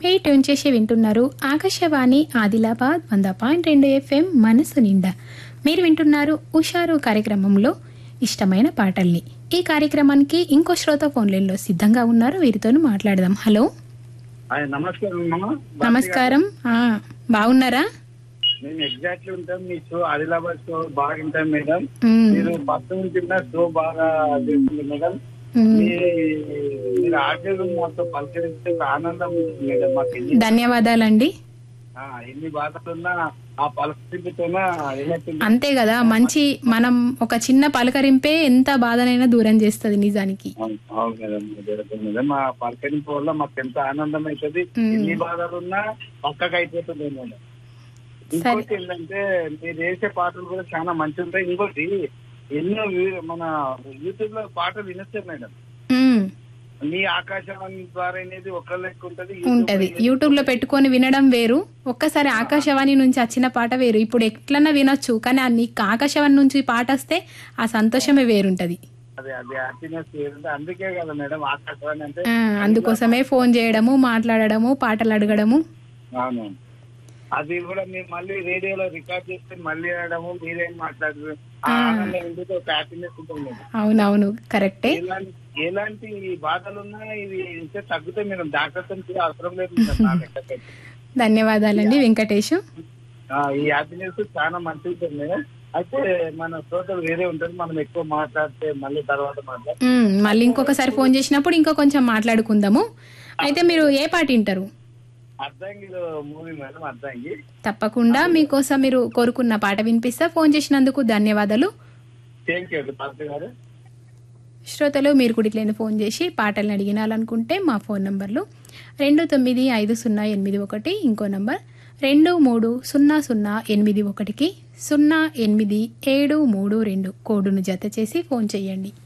హే tune చేసి వింటున్నారు ఆకాశవాణి ఆదిలాబాద్ వంద పాయింట్ రెండు ఎఫ్ఎం మనసు నిండా మీరు వింటున్నారు ఉషారు కార్యక్రమంలో ఇష్టమైన పాటల్ని ఈ కార్యక్రమానికి ఇంకో శ్రోత ఫోన్ లైన్లో సిద్ధంగా ఉన్నారు వీరితో మాట్లాడదాం హలో హాయ్, నమస్కారం అమ్మా నమస్కారం ఆ, బాగున్నారా మేము ఎగ్జాక్ట్లీ ఉంటాం మీ షో ఆదిలాబాద్ షో బాగా వింటాం మేడం మ్మ్. మీరు ఫస్ట్ నుంచి ఉన్న షో బాగా చేస్తుంది మేడం మ్మ్. మీ మీరు ఆటలు మాతో పలకరిస్తే ఒక ఆనందం ఉంటుంది మేడం మాకు ఎన్ని ధన్యవాదాలండి ఆ, ఎన్ని బాధలున్నా ఆ పలకరింపుతోన ఏమవుతుంది అంతే కదా మంచి మనం ఒక చిన్న పలకరింపే ఎంత బాధనైనా దూరం చేస్తుంది నిజానికి అవును అవును మేడం జరుగుతుంది మేడం ఆ పలకరింపు వల్ల మాకు ఎంత ఆనందం అవుతుంది మ్మ్. ఎన్ని బాధలున్నా పక్కకు అయిపోతుంది మేడం ఇంకోటి ఏంటంటే మీరు వేసే పాటలు కూడా చాలా మంచి ఉంటాయి ఇంకోటి ఎన్నో వీ- మన యూట్యూబ్ లో పాటలు వినొచ్చారు మేడం మ్మ్. మీ ఆకాశవాణి ద్వారా అనేది ఒక లెక్క ఉంటది యూట్యూబ్ ఉంటది యూట్యూబ్ లో పెట్టుకొని వినడం వేరు ఒక్కసారి ఆకాశవాణి నుంచి వచ్చిన పాట వేరు ఇప్పుడు ఎట్లన్నా వినొచ్చు కానీ ఆ నీకు ఆకాశవాణి నుంచి పాట వస్తే ఆ సంతోషమే వేరుంటది అదే అదే హ్యాపీనెస్ ఏంటంటే అందుకే కదా మేడం ఆకాశవాణి అంటే ఆ, అందుకోసమే ఫోన్ చేయడము మాట్లాడడము పాటలు అడగడము అవును అది కూడా మీరు మళ్ళీ రేడియోలో రికార్డ్ చేస్తే మళ్ళీ వినడము మీరేం మాట్లాడరు ఆ ఆనందం ఎందుకు ఒక హ్యాపీనెస్ ఉంటుంది మేడం అవునవును కరెక్టే ఎలాంటి ఎలాంటి బాధలున్నా ఇవి ఇంతే తగ్గితే మీరు డాక్టర్ కూడా అవసరం లేదు మేడం నా లెక్కకైతే. ధన్యవాదాలండి వెంకటేష్ ఆ, ఈ హ్యాపీనెస్ చాలా మంచిది ఉంటుంది మేడం అయితే మన శ్రోతలు వేరే ఉంటుంది మనం ఎక్కువ మాట్లాడితే మళ్ళీ తర్వాత మాట్లాడు మ్మ్, మళ్ళీ ఇంకొకసారి ఫోన్ చేసినప్పుడు ఇంకో కొంచెం మాట్లాడుకుందాము అయితే మీరు ఏ పాట వింటారు అర్ధంగిలో మూవీ మేడం అర్ధంగి తప్పకుండా మీకోసం మీరు కోరుకున్న పాట వినిపిస్తా ఫోన్ చేసినందుకు ధన్యవాదాలు థ్యాంక్ యూ పార్టీ గారు శ్రోతలు మీరు కూడా ఇట్లనే ఫోన్ చేసి పాటలను అడిగినాలనుకుంటే మా ఫోన్ నంబర్లు రెండు తొమ్మిది ఐదు సున్నా ఎనిమిది ఒకటి ఇంకో నంబర్ రెండు మూడు సున్నా సున్నా ఎనిమిది ఒకటికి సున్నా ఎనిమిది ఏడు మూడు రెండు కోడును జత చేసి ఫోన్ చేయండి